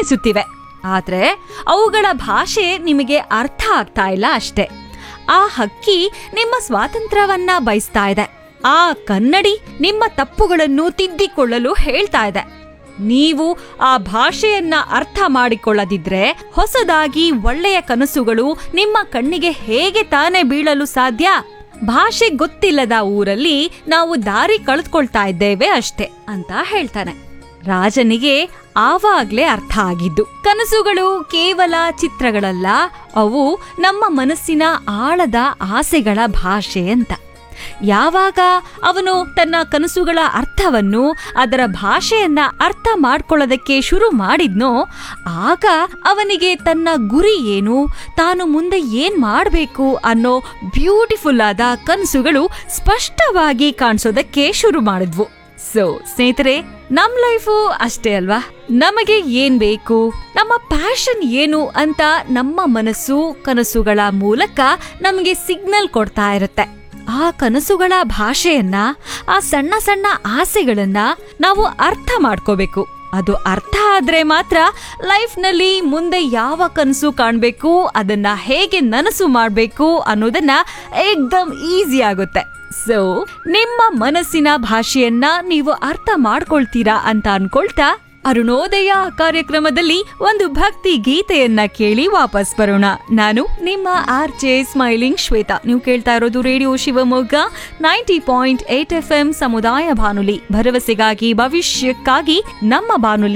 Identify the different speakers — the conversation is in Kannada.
Speaker 1: ಅನಿಸುತ್ತಿವೆ ಆದ್ರೆ ಅವುಗಳ ಭಾಷೆ ನಿಮಗೆ ಅರ್ಥ ಆಗ್ತಾ ಇಲ್ಲ ಅಷ್ಟೇ ಆ ಹಕ್ಕಿ ನಿಮ್ಮ ಸ್ವಾತಂತ್ರ್ಯವನ್ನ ಬಯಸ್ತಾ ಇದೆ ಆ ಕನ್ನಡಿ ನಿಮ್ಮ ತಪ್ಪುಗಳನ್ನು ತಿದ್ದಿಕೊಳ್ಳಲು ಹೇಳ್ತಾ ಇದೆ ನೀವು ಆ ಭಾಷೆಯನ್ನ ಅರ್ಥ ಮಾಡಿಕೊಳ್ಳದಿದ್ರೆ ಹೊಸದಾಗಿ ಒಳ್ಳೆಯ ಕನಸುಗಳು ನಿಮ್ಮ ಕಣ್ಣಿಗೆ ಹೇಗೆ ತಾನೇ ಬೀಳಲು ಸಾಧ್ಯ ಭಾಷೆ ಗೊತ್ತಿಲ್ಲದ ಊರಲ್ಲಿ ನಾವು ದಾರಿ ಕಳೆದುಕೊಳ್ತಾ ಇದ್ದೇವೆ ಅಷ್ಟೇ ಅಂತ ಹೇಳ್ತಾನೆ ರಾಜನಿಗೆ ಆವಾಗ್ಲೇ ಅರ್ಥ ಆಗಿದ್ದು ಕನಸುಗಳು ಕೇವಲ ಚಿತ್ರಗಳಲ್ಲ ಅವು ನಮ್ಮ ಮನಸ್ಸಿನ ಆಳದ ಆಸೆಗಳ ಭಾಷೆ ಅಂತ ಯಾವಾಗ ಅವನು ತನ್ನ ಕನಸುಗಳ ಅರ್ಥವನ್ನು ಅದರ ಭಾಷೆಯನ್ನ ಅರ್ಥ ಮಾಡ್ಕೊಳ್ಳೋದಕ್ಕೆ ಶುರು ಮಾಡಿದ್ನೋ ಆಗ ಅವನಿಗೆ ತನ್ನ ಗುರಿ ಏನು ತಾನು ಮುಂದೆ ಏನ್ ಮಾಡಬೇಕು ಅನ್ನೋ ಬ್ಯೂಟಿಫುಲ್ ಆದ ಕನಸುಗಳು ಸ್ಪಷ್ಟವಾಗಿ ಕಾಣಿಸೋದಕ್ಕೆ ಶುರು ಮಾಡಿದ್ವು ಸೊ ಸ್ನೇಹಿತರೆ ನಮ್ ಲೈಫು ಅಷ್ಟೇ ಅಲ್ವಾ ನಮಗೆ ಏನ್ ಬೇಕು ನಮ್ಮ ಪ್ಯಾಷನ್ ಏನು ಅಂತ ನಮ್ಮ ಮನಸ್ಸು ಕನಸುಗಳ ಮೂಲಕ ನಮಗೆ ಸಿಗ್ನಲ್ ಕೊಡ್ತಾ ಇರುತ್ತೆ ಆ ಕನಸುಗಳ ಭಾಷೆಯನ್ನ ಆ ಸಣ್ಣ ಸಣ್ಣ ಆಸೆಗಳನ್ನ ನಾವು ಅರ್ಥ ಮಾಡ್ಕೋಬೇಕು ಅದು ಅರ್ಥ ಆದ್ರೆ ಮಾತ್ರ ಲೈಫ್ನಲ್ಲಿ ಮುಂದೆ ಯಾವ ಕನಸು ಕಾಣಬೇಕು ಅದನ್ನ ಹೇಗೆ ನನಸು ಮಾಡಬೇಕು ಅನ್ನೋದನ್ನ ಏಕ್ದಮ್ ಈಸಿ ಆಗುತ್ತೆ ಸೊ ನಿಮ್ಮ ಮನಸ್ಸಿನ ಭಾಷೆಯನ್ನ ನೀವು ಅರ್ಥ ಮಾಡ್ಕೊಳ್ತೀರಾ ಅಂತ ಅನ್ಕೊಳ್ತಾ ಅರುಣೋದಯ ಕಾರ್ಯಕ್ರಮದಲ್ಲಿ ಒಂದು ಭಕ್ತಿ ಗೀತೆಯನ್ನ ಕೇಳಿ ವಾಪಸ್ ಬರೋಣ ನಾನು ನಿಮ್ಮ ಆರ್ ಜೆ ಸ್ಮೈಲಿಂಗ್ ಶ್ವೇತಾ ನೀವು ಕೇಳ್ತಾ ಇರೋದು radio Shivamogga ninety point eight F M ಸಮುದಾಯ ಬಾನುಲಿ ಭರವಸೆಗಾಗಿ ಭವಿಷ್ಯಕ್ಕಾಗಿ ನಮ್ಮ ಬಾನುಲಿ